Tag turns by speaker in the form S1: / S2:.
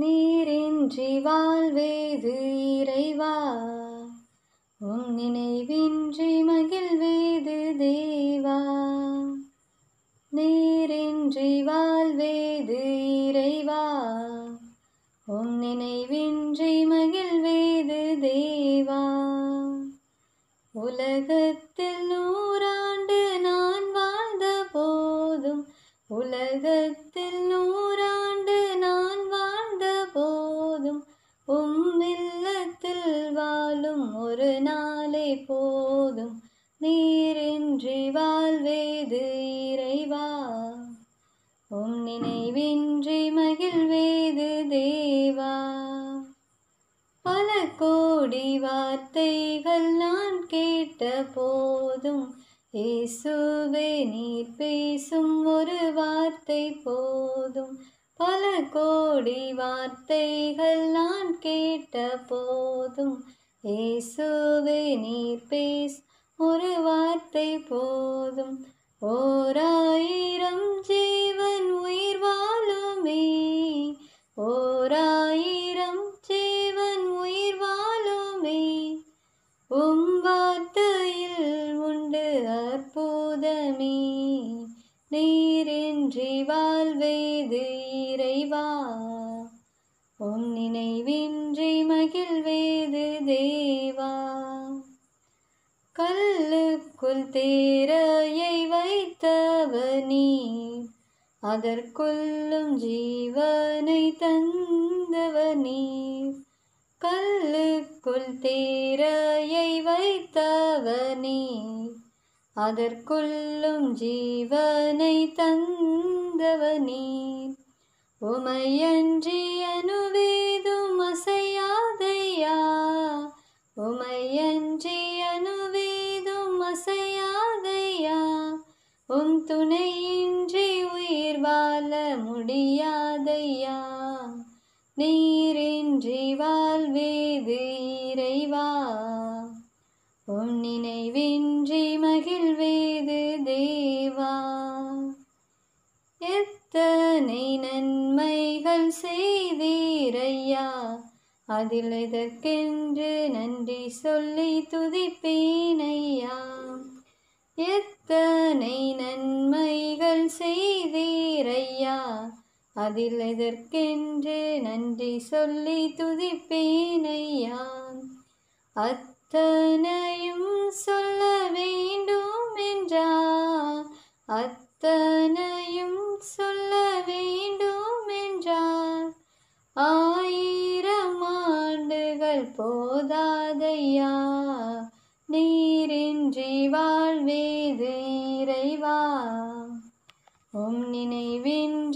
S1: நீரின்றி வாழ்வேது இறைவா உம் நினைவின்றி மகிழ்வேது தேவா நீரின்றி வாழ்வேது இறைவா உம் நினைவின்றி மகிழ்வேது தேவா உலகத்தில் நூறாண்டு நான் வாழ்ந்த போதும் உலகத்தில் நூறாண்டு நான் வாழ்ந்த போதும் உம் இல்லத்தில் வாழும் ஒரு நாளே போதும் நீரின்றி வாழ்வேது இறைவா உம் நினைவின்றி மகிழ்வேது தேவா பல கோடி வார்த்தைகள் நான் கேட்ட போதும் இயேசுவே நீர் பேசும் ஒரு வார்த்தை போதும் பல கோடி வார்த்தைகள் நான் கேட்ட போதும் இயேசுவே நீர் பேஸ் ஒரு வார்த்தை போதும் ஓராயிரம் ஜீவன் உயிர் வாழுமே ஓராயிரம் ஜீவன் உயிர் வாழுமே உம் வார்த்தையில் உண்டு அற்புதமே நீரின்றி வாழ்வேது இறைவா உம் நினைவின்றி மகிழ்வேது தேவா கல்லுக்குள் தேரையை வைத்தவர் நீர் அதற்குள்ளும் ஜீவனை தந்தவர் நீர் கல்லுக்குள் தேரையை வைத்தவர் நீர் அதற்குள்ளும் ஜீவனை தந்தவர் நீர் உமையன்றி அணுவேதும் அசையாதையா உமையன்றி அணுவேதும் அசையாதையா உம் துணையின்றி உயிர் வாழ முடியாதையா நீரின்றி வாழ்வேது இறைவா உம் நினைவின்றி மகிழ்வேது தேவா எத்தனை நன்மைகள் செய்தீரையா அதில் எதற்கென்று நன்றி சொல்லி துதிப்பேனையா எத்தனை நன்மைகள் செய்தீரையா அதில் எதற்கென்று நன்றி சொல்லி துதிப்பேனையா அத்தனையும் சொல்ல வேண்டும் என்றார் அத்தனையும் சொல்ல வேண்டும் என்றார் ஆயிரம் ஆண்டுகள் போதாதையா நீரின்றி வாழ்வேது இறைவா உம் நினைவின்றி